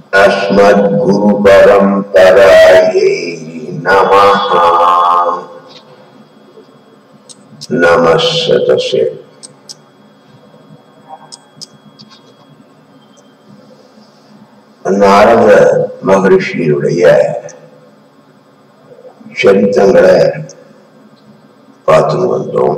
अस्मद्गुरुपरम्परायै नमः नमः सतसे நாரத மகரிஷியுடைய சரித்தங்களை பார்த்து வந்தோம்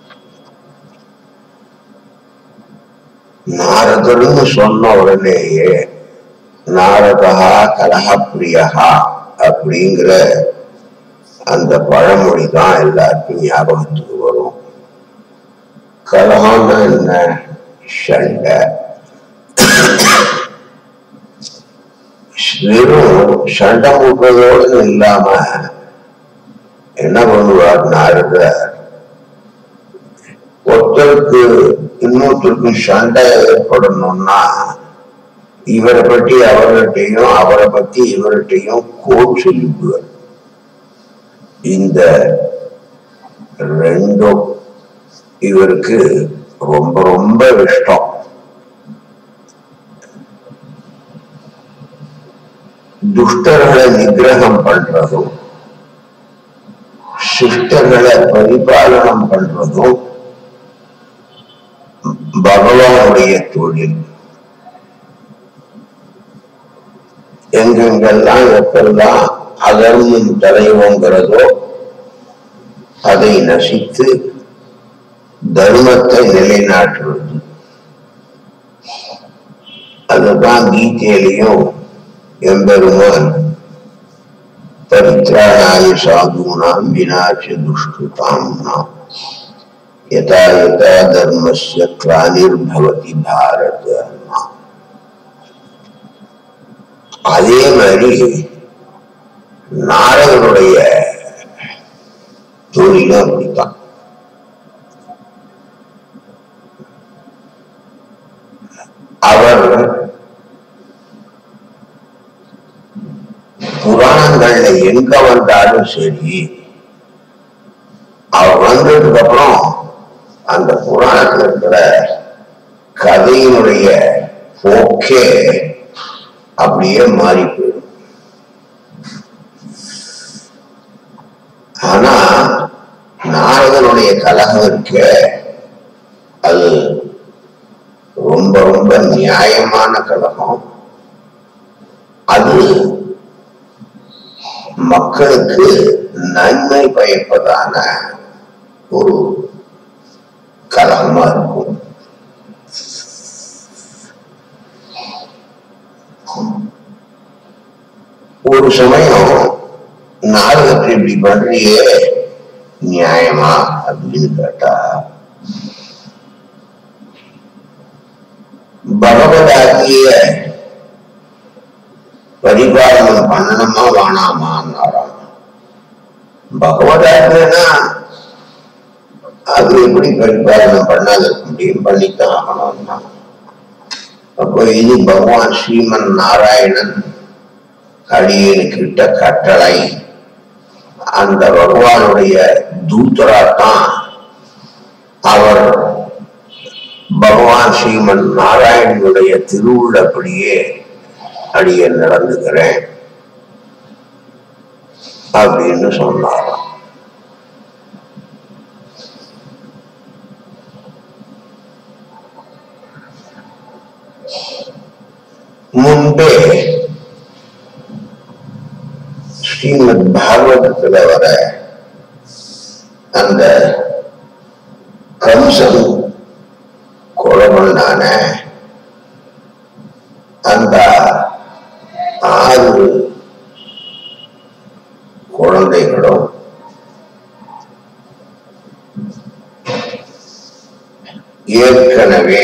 நாரதர்னு சொன்ன உடனேயே நாரதா கலகப்பிரியகா அப்படிங்கிற அந்த பழமொழி தான் எல்லாருக்கும் ஞாபகத்துக்கு வரும் கலகம்னா என்ன சண்டை வெறும் சண்டை மூட்டுறதோடு இல்லாம என்ன பண்ணுவார் நாரதர் ஒருத்தருக்கு இன்னொருத்தருக்கு சண்டை ஏற்படணும்னா இவரை பற்றி அவர்கிட்டையும் அவரை பத்தி இவர்கிட்டையும் கோட் சொல்லிவிடுவார் இந்த ரெண்டும் இவருக்கு ரொம்ப ரொம்ப இஷ்டம் துஷ்டர்களை நிகிரகம் பண்றதும் சிஷ்டர்களை பரிபாலனம் பண்றதும் பகவானுடைய தொழில் எங்கெங்கெல்லாம் எப்பெல்லாம் அதர்மம் தலைவோங்கிறதோ அதை நசித்து தர்மத்தை நிலைநாட்டுவது அதுதான் கீதையிலையும் எம்பெருமான் பரித்ராணாய சாதுனாம் விநாச துஷ்டுதாம்னாம் யதா யதா தர்மஸ்ய கிளானிர்பவதி பாரத அதே மாதிரி நாரதனுடைய தொழிலும் அப்படித்தான் அவர் புராணங்கள்ல எங்க வந்தாலும் சரி அவர் வந்ததுக்கு அப்புறம் அந்த புராணத்துல இருக்கிற கதையினுடைய போக்கே அப்படியே மாறி போயிடும் ஆனா நாரதனுடைய கலகம் இருக்க அது ரொம்ப ரொம்ப நியாயமான கலகம் அது மக்களுக்கு நன்மை பயப்பதான ஒரு கலகமா இருக்கும் ஒரு சமயம் நாடகத்தை இப்படி பண்றியே நியாயமா அப்படின்னு கேட்டா பகவதாகிய பரிபாலனம் பண்ணணுமா வேணாமான்னாராம் பகவதாகினா அது எப்படி பரிபாலனம் பண்ணாத முடியும் பண்ணித்தான் ஆகணும்னா அப்போ இது பகவான் ஸ்ரீமன் நாராயணன் அடியனுக்கிட்ட கட்டளை அந்த பகவானுடைய தூத்தராத்தான் அவர் பகவான் ஸ்ரீமன் நாராயணனுடைய திருவுள்ளப்படியே அடியன் நடந்துக்கிறேன் அப்படின்னு சொன்னாராம் முன்பே ஸ்ரீமத் பாகவதத்துல வர அந்த கம்சன் கொலை பண்ணான அந்த ஆறு குழந்தைகளும் ஏற்கனவே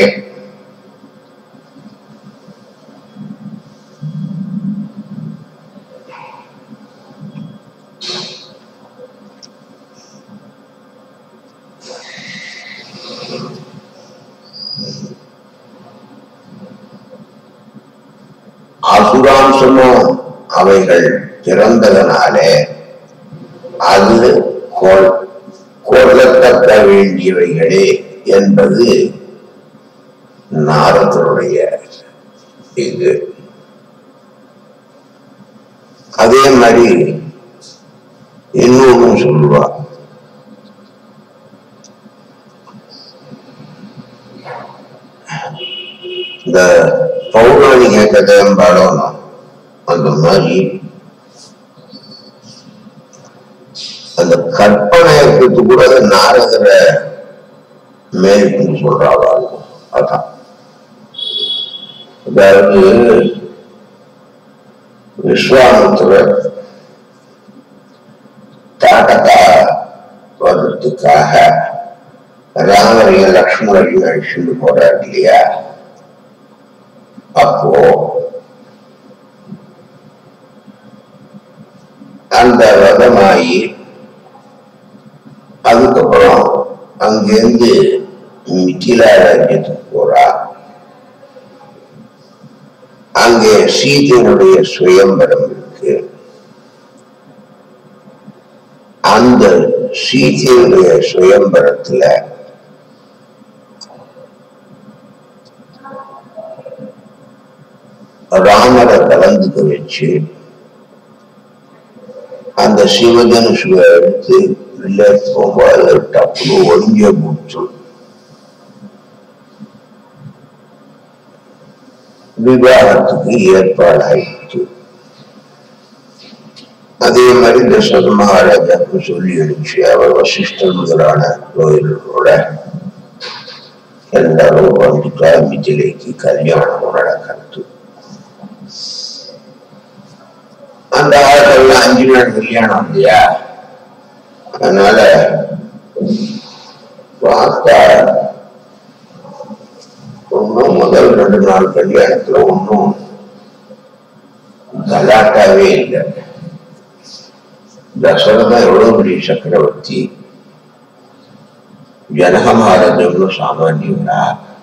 அசுராம்சமும் அவைகள் பிறந்ததனாலே அது கொல் கொல்லத்தக்க வேண்டியவைகளே என்பது நாரதருடைய இது அதே மாதிரி இன்னொன்னு சொல்லுவா இந்த பௌராணிக கதையும் பாடணும் அந்த மாதிரி அந்த கற்பனை இருக்கிறது கூட அது நாரதரை மேற்கொண்டு சொல்றாங்க அதான் அதாவது விஸ்வாமித்திரர் தாட்டக்கா வர்றதுக்காக ராமரையும் லக்ஷ்மணரையும் அழிச்சுட்டு போறார் இல்லையா அப்போ அந்த ரதமாயி அதுக்கப்புறம் அங்கிருந்து மிथिला ராஜ்யத்துக்கு போறா அங்கே சீதையினுடைய சுயம்பரம் இருக்கு அந்த சீதையுடைய சுயம்பரத்துல ராமரை கலந்துக்க வச்சு அந்த சிவதனுஷுவை எடுத்து வெளியே போகும்போது டப்புனு ஒளிஞ்ச முடிச்சு விவாகத்துக்கு ஏற்பாடாயிடுச்சு அதே மாதிரி தசரத மகாராஜாவுக்கு சொல்லி அனுப்பிச்சு அவர் வசிஷ்டர் முதலான கோயில்களோட எல்லாரும் வந்துட்டா மிதிலைக்கு கல்யாணம் நடக்கிறது அந்த ஆட்கள் அஞ்சு நாள் கல்யாணம் இல்லையா அதனால பார்த்தா ஒன்றும் முதல் ரெண்டு நாள் கல்யாணத்துல ஒன்றும் கலாட்டாவே இல்லை தசரதன் எவ்வளவு பெரிய சக்கரவர்த்தி ஜனக மகாராஜம்னு சாமானியவரா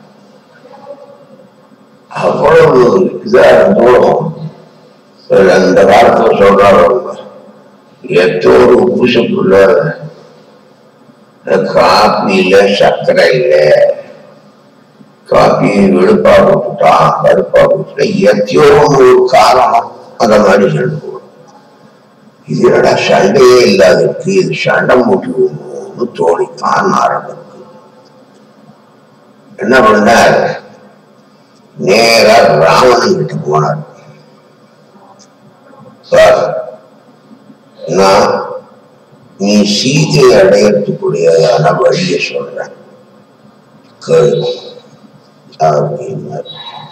அவ்வளவு இதா இருந்தோம் அந்த காலத்துல சொல்றாங்க எத்தோ ஒரு உப்பு சப்புல காப்பியில சர்க்கரை இல்லை காப்பி வெளுப்பா போட்டுட்டான் கருப்பா போட்டுட்டா எத்தையோ ஒரு காரணம் அந்த மாதிரி சொல்லுவோம் இது என்னடா சண்டையே இல்லாத இருக்கு இது சண்டை மூட்டுவோம்னு தோணித்தான் ஆரம்பிக்கு என்ன பண்ணார் நேரா ராவணன் கிட்ட போனார் சார் நான் நீ சீதை அடையறதுக்குரியதான வழியை சொல்றேன் கேளு அப்படின்னார்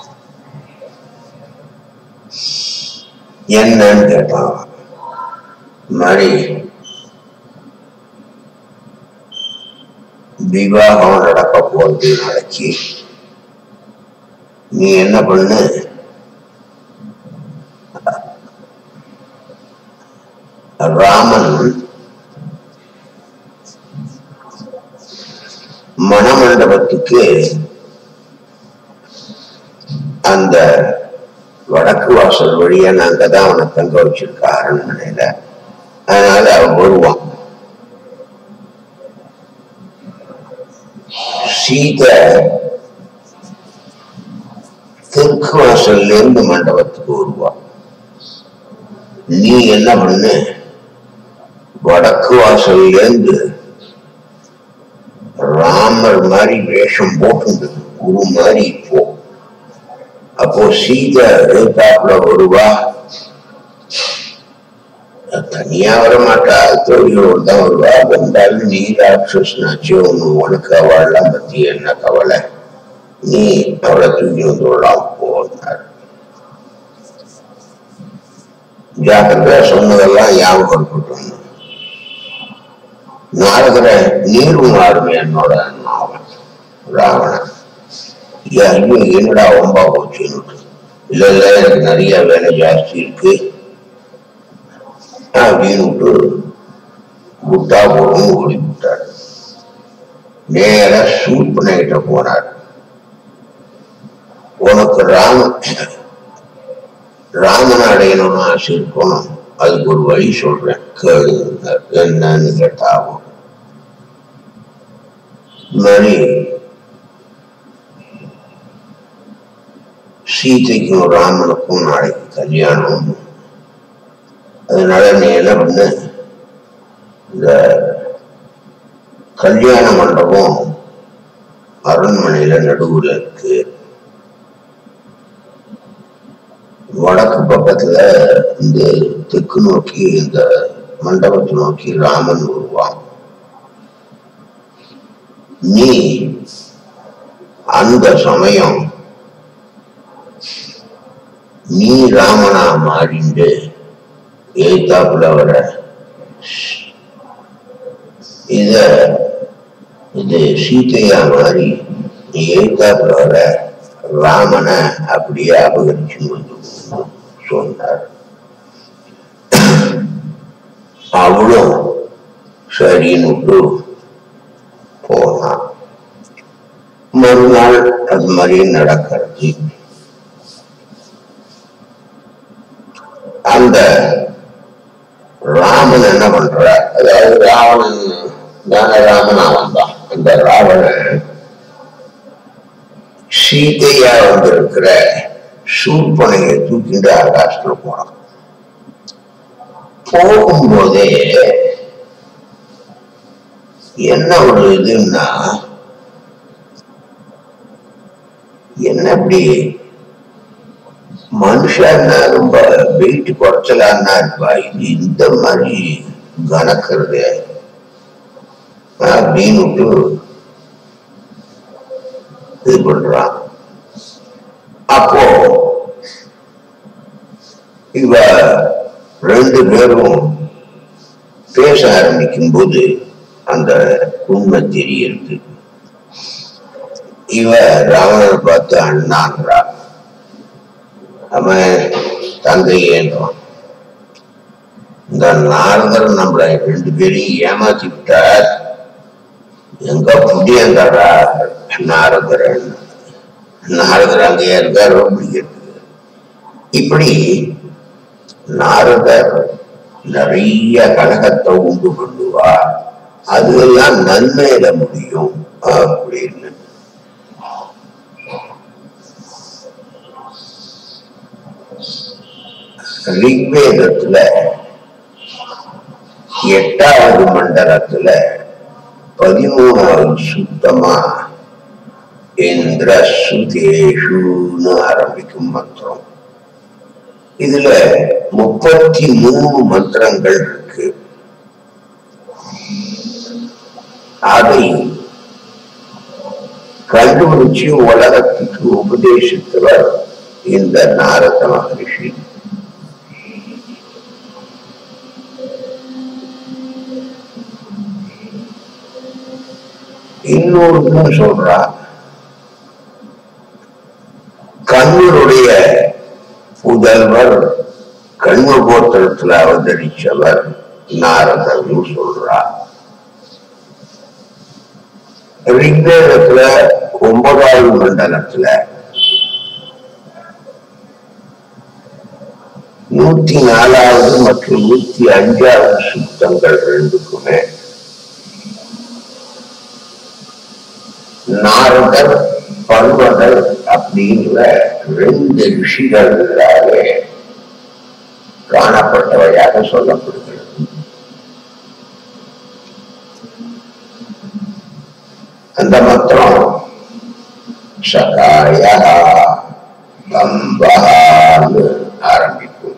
என்னன்னு கேட்டான் மாதிரி விவாகம் நடக்க போறது நாளைக்கு நீ என்ன பண்ணு ராமன் மணமண்டபத்துக்கு அந்த வடக்கு வாசல் வழியா நாங்க தான் அவனை தங்க வச்சிருக்க அரண்மனையில அதனால அவன் வருவான் சீதை தெற்கு வாசல்ல இருந்து மண்டபத்துக்கு வருவான் நீ என்ன பண்ணு வடக்கு வாசல்ல இருந்து ராமர் மாதிரி வேஷம் போட்டு குரு மாதிரி போ அப்போ சீதை எழுத்தாப்புல வருவா தனியா வர மாட்டா தோழியோடு தான் வருவா வந்தாலும் நீ ராட்சஸ்னாச்சு ஒண்ணு உனக்கு அவள்லாம் பத்தி என்ன கவலை நீ அவளை தூக்கி வந்து விடலாம் போனார் ஜாக்கிரதை சொன்னதெல்லாம் ஞாபகம் இருக்கட்டும் நாரதரை நீர் ஆளுமை என்னோட நாவன் ராவணன் ஐயா ஐயோ என்னடா ஒம்பா போச்சுன்னு இல்ல இல்ல எனக்கு நிறைய வேலை ஜாஸ்தி இருக்கு அப்படின்னு விட்டு விட்டா போடும் ஓடி விட்டார் நேர சூப்பனைகிட்ட போனார் உனக்கு ராம ராமன் அடையணும்னு ஆசை இருக்கணும் அதுக்கு ஒரு வழி சொல்றேன் கேளுங்க என்னன்னு கேட்டாகும் இந்த மாதிரி சீதைக்கும் ராமனுக்கும் நாளைக்கு கல்யாணம் அதனால நீ என்ன பண்ணு இந்த கல்யாண மண்டபம் அரண்மனையில நடுவுல இருக்கு வடக்கு பக்கத்துல இந்த தெற்கு நோக்கி இந்த மண்டபத்தை நோக்கி ராமன் வருவான் நீ அந்த சமயம் நீ ராமனா மாறிண்டு எழுத்தாப்புல வர இத இது சீதையா மாறி நீ எழுத்தாப்புல வர ராமனை அப்படியே அபகரிச்சு வந்து சொன்னார் அவளும் சரின்னு விட்டு போனான் மறுநாள் அது மாதிரி நடக்கிறது அந்த ராமன் என்ன பண்ற அதாவது ராவணன் தானே ராமனா வந்தான் அந்த ராவணன் சீதையா வந்திருக்கிற சூர்பனையை தூக்கிட்டு ஆகாசத்துல போனான் போகும்போதே என்ன ஒரு இதுன்னா என்ன இப்படி மனுஷன்னா ரொம்ப வெயிட் குறைச்சலான்னா இருப்பா இது இந்த மாதிரி கணக்கிறது அப்படின்னு விட்டு இது பண்றான் அப்போ இவ ரெண்டு பேரும் பேச ஆரம்பிக்கும் போது அந்த உண்மை தெரியுது இவ ராவணனை பார்த்து அண்ணான்றா அவன் தங்கையேன்றான் இந்த நாரதர் நம்மளை ரெண்டு பேரையும் ஏமாத்தி விட்டார் எங்க புதியங்கடா நாரதரன் நாரதர் அங்கேயே இருக்கார் பிடிக்கிறது இப்படி நாரதர் நிறைய கழகத்தை உண்டு பண்ணுவார் அதுவெல்லாம் நன்மையில முடியும் அப்படின்னு ரிக்வேதத்துல எட்டாவது மண்டலத்துல பதிமூணாவது சுத்தமா இந்திர சுதேஷுன்னு ஆரம்பிக்கும் மந்திரம் இதுல முப்பத்தி மூணு மந்திரங்கள் இருக்கு அதை கண்டுபிடிச்சு உலகத்துக்கு உபதேசித்தவர் இந்த நாரத மகரிஷி இன்னொருக்கும் சொல்றா கண்ணூருடைய புதல்வர் கண்ம கோத்திரத்துல அவதரிச்சவர் நாரதர்னு சொல்றா ரிக்வேதத்துல ஒன்பதாவது மண்டலத்துல நூத்தி நாலாவது மற்றும் நூத்தி அஞ்சாவது சுத்தங்கள் ரெண்டுக்குமே நாரதர் பர்வதர் அப்படிங்கிற ரெண்டு ரிஷிகளாலே காணப்பட்டவையாக சொல்லப்படுகிறது அந்த மந்திரம் சகாய கம்பகான்னு ஆரம்பிக்கும்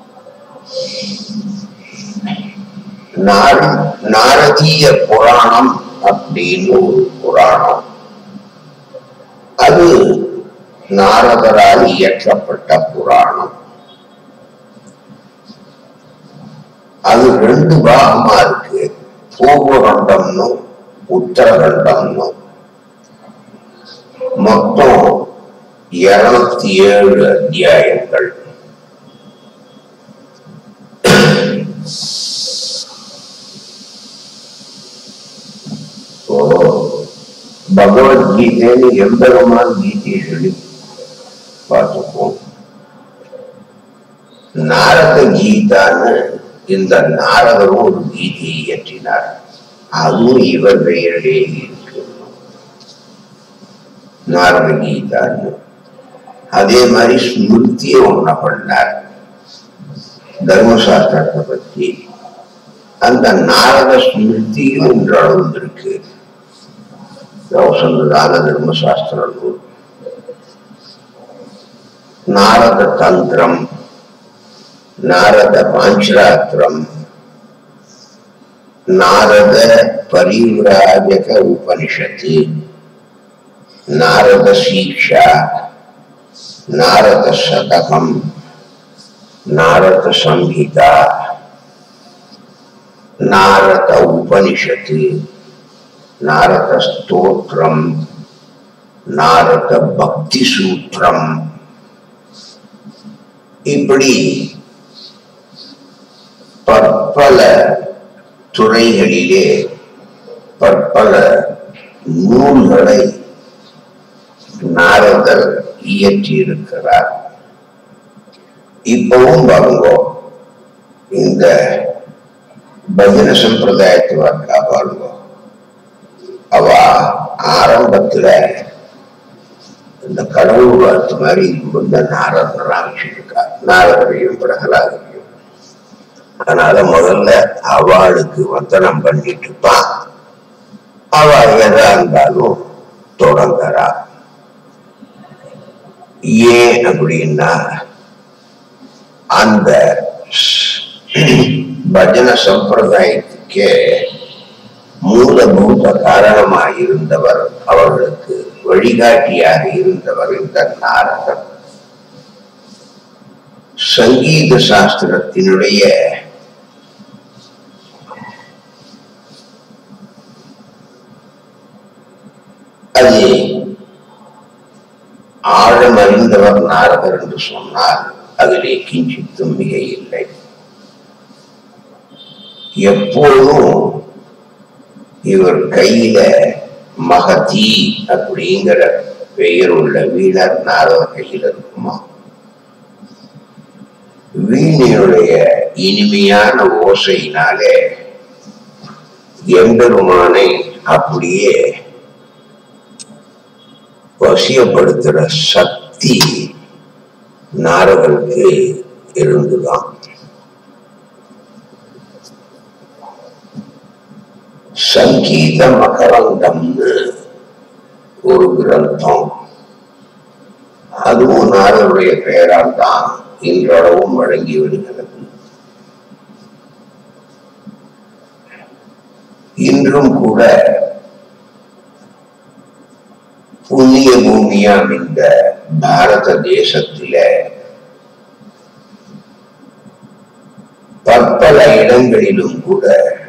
நார நாரதீய புராணம் அப்படின்னு ஒரு புராணம் அது நாரதரால் இயற்றப்பட்ட புராணம் அது ரெண்டு பாகமா இருக்கு பூர்வகண்டம்னு உத்தரகண்டம்னு மொத்தம் இருநூத்தி ஏழு அத்தியாயங்கள் ஓ பகவத்கீதைன்னு எம்பெருமான் கீதையை சொல்லி பார்த்துப்போம் நாரத கீதான்னு இந்த நாரதரும் ஒரு கீதையை இயற்றினார் அதுவும் இவர் பெயரிலே இருக்கு நாரத கீதான்னு அதே மாதிரி ஸ்மிருதியை ஒண்ண பண்ணார் தர்மசாஸ்திரத்தை பத்தி அந்த நாரத ஸ்மிருதியும் இன்றளவும் இருக்கு நான் சொன்னதான தர்மசாஸ்திர நூல் நாரத தந்திரம் நாரத பாஞ்சராத்திரம் நாரத பரிவிராஜக உபனிஷத்து நாரத சீக்ஷா நாரத சதகம் நாரத சம்ஹிதா நாரத உபனிஷத்து நாரத ஸ்தோத்திரம் நாரத பக்தி சூத்திரம் இப்படி பற்பல துறைகளிலே பற்பல நூல்களை நாரதர் இயற்றியிருக்கிறார் இப்பவும் பாருங்க இந்த பஜன சம்பிரதாயத்தை வரலா பாருங்க அவ ஆரம்பத்துல இந்த கடவுள் வாழ்த்து மாதிரி இந்த நாரதர் ஆரம்பிச்சிருக்கா நாரதரையும் பிரகலாதையும் அதனால முதல்ல அவளுக்கு வந்தனம் பண்ணிட்டு இருப்பான் அவ எதா இருந்தாலும் தொடங்குறா ஏன் அப்படின்னா அந்த பஜன சம்பிரதாயத்துக்கே மூலபூத காரணமாக இருந்தவர் அவர்களுக்கு வழிகாட்டியாக இருந்தவர் இந்த நாரதர் சங்கீத சாஸ்திரத்தினுடைய அது ஆழம் அறிந்தவர் நாரதர் என்று சொன்னால் அதிலே கிஞ்சித்தும் மிக இல்லை எப்போதும் இவர் கையில மகதி அப்படிங்கிற பெயர் உள்ள வீணர் நாரதர் கையில் இருக்குமா வீணினுடைய இனிமையான ஓசையினாலே எம்பெருமானை அப்படியே வசியப்படுத்துற சக்தி நாரதருக்கு இருந்துதான் சங்கீத மகரந்தம்னு ஒரு கிரந்தம் அதுவும் நாரதருடைய பெயரால் தான் இன்றளவும் வழங்கி விடுகிறது இன்றும் கூட புண்ணிய பூமியாம் இந்த பாரத தேசத்தில பற்பல இடங்களிலும் கூட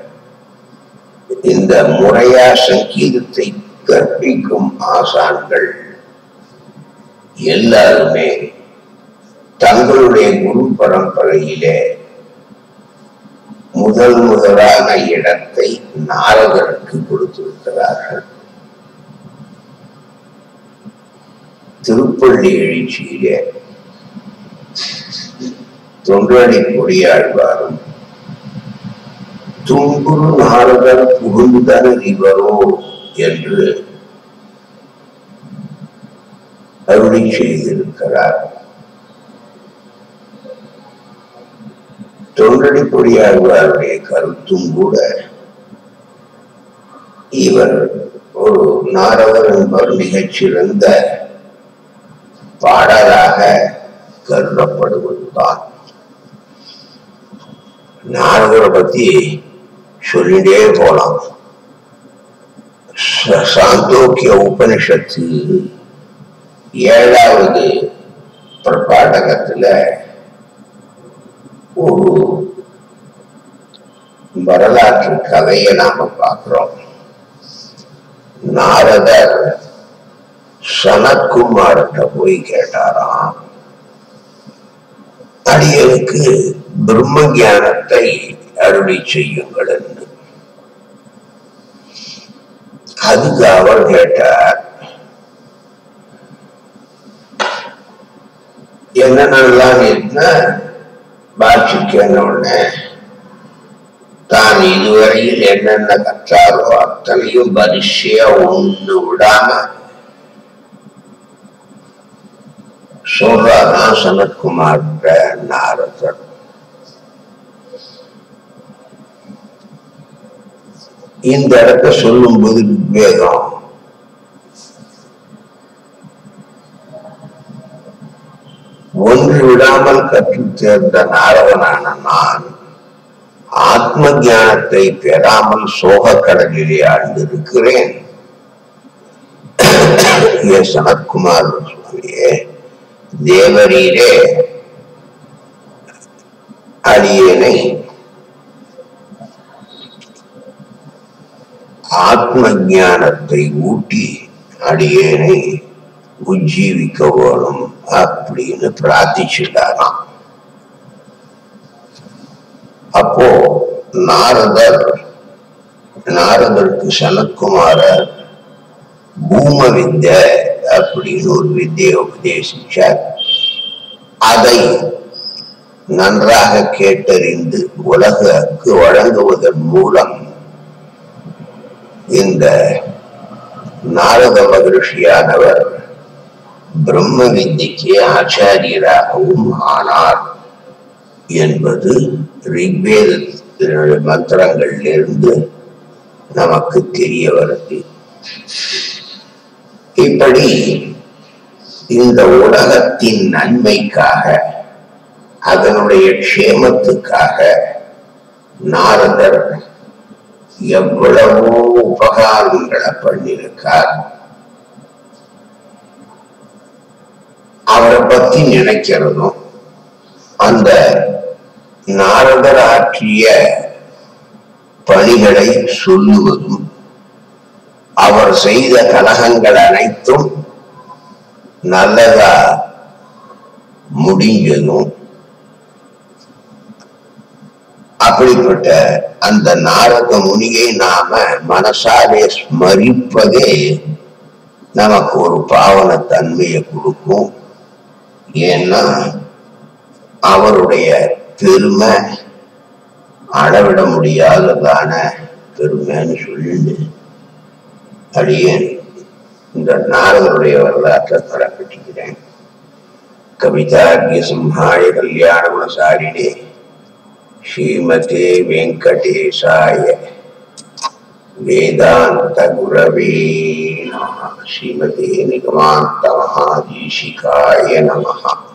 இந்த முறையா சங்கீதத்தை கற்பிக்கும் ஆசான்கள் எல்லாருமே தங்களுடைய குரு பரம்பரையிலே முதல் முதலான இடத்தை நாரதருக்கு கொடுத்திருக்கிறார்கள் திருப்பள்ளி எழுச்சியிலே தொண்டடி கொடியாழ்வாரும் துன்புறு நாரதர் புகுந்தனர் இவரோ என்று அருளி செய்திருக்கிறார் தொண்டடி கொடியாழ்வாருடைய கருத்தும் கூட இவர் ஒரு நாரதர் என்பவர் மிகச்சிறந்த பாடலாக கருதப்படுவதுதான் நாரதரை பத்தி சொல்லிட்டே போலாம் ச- சாந்தோக்கிய உபனிஷத்து ஏழாவது பிரபாடகத்துல ஒரு வரலாற்று கதையை நாம பார்க்கிறோம் நாரதர் சனத்குமார்கிட்ட போய் கேட்டாராம் அடியனுக்கு பிரம்ம ஞானத்தை அருளி செய்யுங்கள் என்று அதுக்கு அவர் கேட்டார் என்னென்னலாம் என்ன பாட்சிக்கன உடனே தான் இதுவரையில் என்னென்ன கற்றாரோ அத்தனையும் வரிசையா ஒண்ணு விடாம சொல்றாராம் சனத்குமார் நாரதர் இந்த இடத்த சொல்லும்போது ரிக்வேதம் ஒன்று விடாமல் கற்றுத் தேர்ந்த நாரதனான நான் ஆத்ம ஞானத்தை பெறாமல் சோக கடலிலே ஆழ்ந்திருக்கிறேன் ஏ சனத்குமார் சுவாமியே தேவரீரே அடியேனை ஆத்ம ஞானத்தை ஊட்டி அடியேனை உஜ்ஜீவிக்க வேணும் அப்படின்னு பிரார்த்திச்சுட்டாராம் அப்போ நாரதர் நாரதருக்கு சனத்குமாரர் பூம வித்ய அப்படின்னு ஒரு வித்தியை உபதேசிச்சார் அதை நன்றாக கேட்டறிந்து உலகுக்கு வழங்குவதன் மூலம் இந்த நாரத மகிழ்ச்சியானவர் பிரம்ம வித்திக்கு ஆச்சாரியராகவும் ஆனார் என்பது ரிக்வேத மந்திரங்களிலிருந்து நமக்கு தெரிய வருது இப்படி இந்த உலகத்தின் நன்மைக்காக அதனுடைய க்ஷேமத்துக்காக நாரதர் எவ்வளவோ உபகாரங்களை பண்ணியிருக்கார் அவரை பத்தி நினைக்கிறதும் அந்த நாரதர் ஆற்றிய பணிகளை சொல்லுவதும் அவர் செய்த கலகங்கள் அனைத்தும் நல்லதா முடிஞ்சதும் அப்படிப்பட்ட அந்த நாரத முனியை நாம மனசாலே ஸ்மரிப்பதே நமக்கு ஒரு பாவன தன்மையை கொடுக்கும் ஏன்னா அவருடைய பெருமை அளவிட முடியாததான பெருமைன்னு சொல்லிட்டு அடியேன் இந்த நாரதருடைய வரலாற்றை தரப்பட்டிருக்கிறேன் கவிதாகிய சிம்ஹாய கல்யாண குணசாரிணே ஸ்ரீமதே வெங்கடேசாய வேதாந்த குரவே நம ஸ்ரீமதே நிகமாந்த மகாதீஷிகாய நமஹ